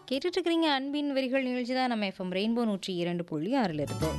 கேட்டுட்டு இருக்கிறீங்க அன்பின் வரிகள் நிகழ்ச்சி தான் நம்ம எஃப்எம் ரெயின்போ நூற்றி இரண்டு புள்ளி ஆறில் இருந்து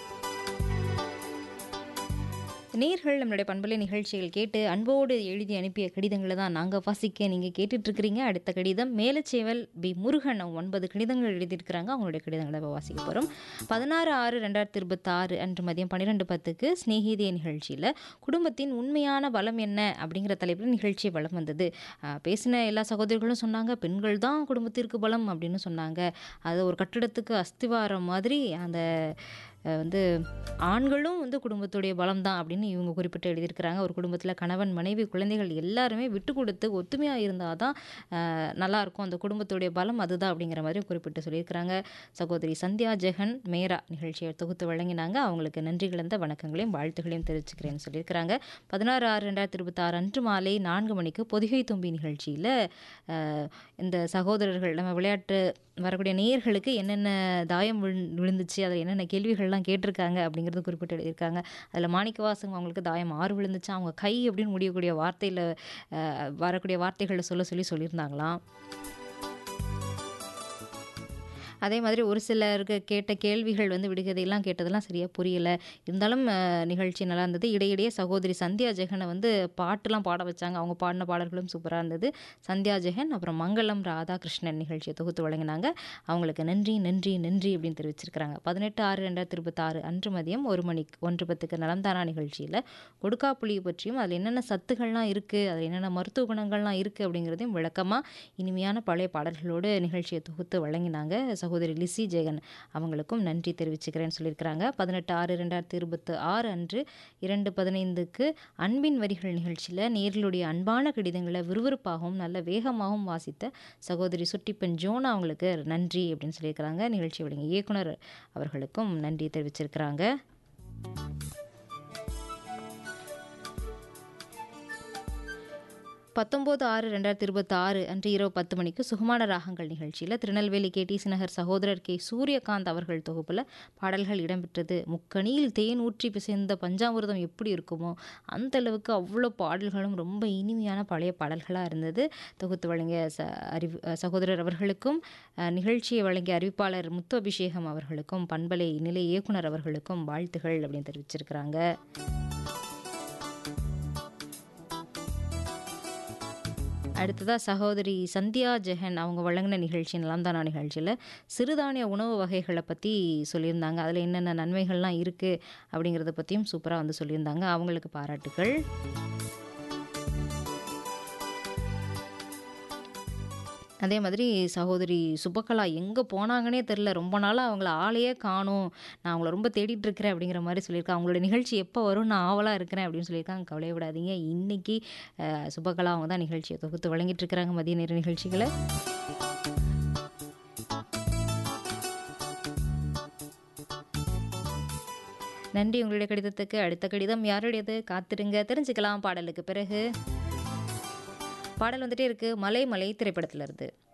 நேர்கள் நம்மளுடைய பண்பலை நிகழ்ச்சிகள் கேட்டு அன்போடு எழுதி அனுப்பிய கடிதங்களை தான் நாங்கள் வாசிக்க நீங்கள் கேட்டுட்ருக்கிறீங்க அடுத்த கடிதம் மேலச்சேவல் பி முருகன் அவங்க ஒன்பது கடிதங்கள் எழுதியிருக்கிறாங்க அவங்களுடைய கடிதங்களை இப்போ வாசிக்க போகிறோம் பதினாறு ஆறு ரெண்டாயிரத்தி இருபத்தாறு அன்று மதியம் பன்னிரெண்டு பத்துக்கு ஸ்நேகிதிய நிகழ்ச்சியில் குடும்பத்தின் உண்மையான பலம் என்ன அப்படிங்கிற தலைப்பில் நிகழ்ச்சி வளம் வந்தது ஆஹ் பேசின எல்லா சகோதரிகளும் சொன்னாங்க பெண்கள் தான் குடும்பத்திற்கு பலம் அப்படின்னு சொன்னாங்க அது ஒரு கட்டிடத்துக்கு அஸ்திவாரம் மாதிரி அந்த அஹ் வந்து ஆண்களும் வந்து குடும்பத்துடைய பலம் தான் அப்படின்னு இவங்க குறிப்பிட்டு எழுதியிருக்கிறாங்க ஒரு குடும்பத்தில் கணவன் மனைவி குழந்தைகள் எல்லாருமே விட்டு கொடுத்து ஒத்துமையாக இருந்தால் தான் அஹ், நல்லாயிருக்கும் அந்த குடும்பத்துடைய பலம் அதுதான் அப்படிங்கிற மாதிரி குறிப்பிட்டு சொல்லியிருக்கிறாங்க சகோதரி சந்தியா ஜெகன் மேரா நிகழ்ச்சியை தொகுத்து வழங்கினாங்க அவங்களுக்கு நன்றி கலந்த வணக்கங்களையும் வாழ்த்துக்களையும் தெரிவிச்சுக்கிறேன்னு சொல்லியிருக்கிறாங்க பதினாறு ஆறு ரெண்டாயிரத்தி இருபத்தாறு அன்று மாலை நான்கு மணிக்கு பொதிகை தும்பி நிகழ்ச்சியில் இந்த சகோதரர்கள் நம்ம விளையாட்டு வரக்கூடிய நேயர்களுக்கு என்னென்ன தாயம் விழு விழுந்துச்சு அதில் என்னென்ன கேள்விகள்லாம் கேட்டிருக்காங்க அப்படிங்கிறது குறிப்பிட்டு எழுதியிருக்காங்க அதில் மாணிக்கவாசகம் அவங்களுக்கு தாயம் ஆறு விழுந்துச்சு அவங்க கை அப்படின்னு முடியக்கூடிய வார்த்தையில் வரக்கூடிய வார்த்தைகளை சொல்ல சொல்லி சொல்லியிருந்தாங்களாம் அதே மாதிரி ஒரு சிலருக்கு கேட்ட கேள்விகள் வந்து விடுகதையெல்லாம் கேட்டதெல்லாம் சரியாக புரியல இருந்தாலும் அஹ், நிகழ்ச்சி நல்லா இருந்தது இடையிடையே சகோதரி சந்தியா ஜெகனை வந்து பாட்டுலாம் பாட வச்சாங்க அவங்க பாடின பாடல்களும் சூப்பராக இருந்தது சந்தியா ஜெகன் அப்புறம் மங்களம் ராதாகிருஷ்ணன் நிகழ்ச்சியை தொகுத்து வழங்கினாங்க அவங்களுக்கு நன்றி நன்றி நன்றி அப்படின்னு தெரிவிச்சிருக்கிறாங்க பதினெட்டு ஆறு ரெண்டாயிரத்தி இருபத்தாறு அன்று மதியம் ஒரு மணிக்கு ஒன்று பத்துக்கு நலம்தானா நிகழ்ச்சியில் கொடுக்காப்புளி பற்றியும் அதில் என்னென்ன சத்துக்கள்லாம் இருக்குது அதில் என்னென்ன மருத்துவ குணங்கள்லாம் இருக்குது அப்படிங்கிறதையும் விளக்கமாக இனிமையான பழைய பாடல்களோடு நிகழ்ச்சியை தொகுத்து வழங்கினாங்க சகோதரி லிசி ஜெகன் அவங்களுக்கும் நன்றி தெரிவிச்சுக்கிறேன்னு சொல்லியிருக்கிறாங்க பதினெட்டு ஆறு ரெண்டாயிரத்தி இருபத்து ஆறு அன்று இரண்டு பதினைந்துக்கு அன்பின் வரிகள் நிகழ்ச்சியில் நேர்களுடைய அன்பான கடிதங்களை விறுவிறுப்பாகவும் நல்ல வேகமாகவும் வாசித்த சகோதரி சுட்டிப்பெண் ஜோனா அவங்களுக்கு நன்றி அப்படின்னு சொல்லியிருக்கிறாங்க நிகழ்ச்சி வழங்கிய இயக்குனர் அவர்களுக்கும் நன்றி தெரிவிச்சிருக்கிறாங்க பத்தொம்போது ஆறு ரெண்டாயிரத்தி இருபத்தி ஆறு அன்று இரவு பத்து மணிக்கு சுகமான ராகங்கள் நிகழ்ச்சியில் திருநெல்வேலி கேடிசி நகர் சகோதரர் கே சூரியகாந்த் அவர்கள் தொகுப்பில் பாடல்கள் இடம்பெற்றது முக்கணியில் தேன் ஊற்றி பிசைந்த பஞ்சாமிர்தம் எப்படி இருக்குமோ அந்த அளவுக்கு அவ்வளோ பாடல்களும் ரொம்ப இனிமையான பழைய பாடல்களாக இருந்தது தொகுத்து வழங்கிய ச அறிவு சகோதரர் அவர்களுக்கும் அஹ், நிகழ்ச்சியை வழங்கிய அறிவிப்பாளர் முத்து அபிஷேகம் அவர்களுக்கும் பண்பலை நிலை இயக்குனர் அவர்களுக்கும் வாழ்த்துகள் அப்படின்னு தெரிவிச்சிருக்கிறாங்க அடுத்ததாக சகோதரி சந்தியா ஜெகன் அவங்க வழங்கின நிகழ்ச்சி நலம்தானா நிகழ்ச்சியில் சிறுதானிய உணவு வகைகளை பற்றி சொல்லியிருந்தாங்க அதில் என்னென்ன நன்மைகள்லாம் இருக்குது அப்படிங்கிறத பற்றியும் சூப்பராக வந்து சொல்லியிருந்தாங்க அவங்களுக்கு பாராட்டுகள் அதே மாதிரி சகோதரி சுபகலா எங்கே போனாங்கன்னே தெரில ரொம்ப நாளாக அவங்கள ஆளையே காணும் நான் அவங்கள ரொம்ப தேடிட்டு இருக்கிறேன் அப்படிங்கிற மாதிரி சொல்லியிருக்காங்க அவங்களோட நிகழ்ச்சி எப்போ வரும் நான் ஆவலாக இருக்கிறேன் அப்படின்னு சொல்லியிருக்காங்க கவலையை விடாதீங்க இன்னைக்கு அஹ், சுபகலா அவங்க தான் நிகழ்ச்சியை தொகுத்து வழங்கிட்டு இருக்கிறாங்க மதிய நேர நிகழ்ச்சிகளை நன்றி உங்களுடைய கடிதத்துக்கு அடுத்த கடிதம் யாருடையது காத்திருங்க தெரிஞ்சுக்கலாம் பாடலுக்கு பிறகு பாடல் வந்துட்டே இருக்கு மலை மலை திரைப்படத்துல இருந்து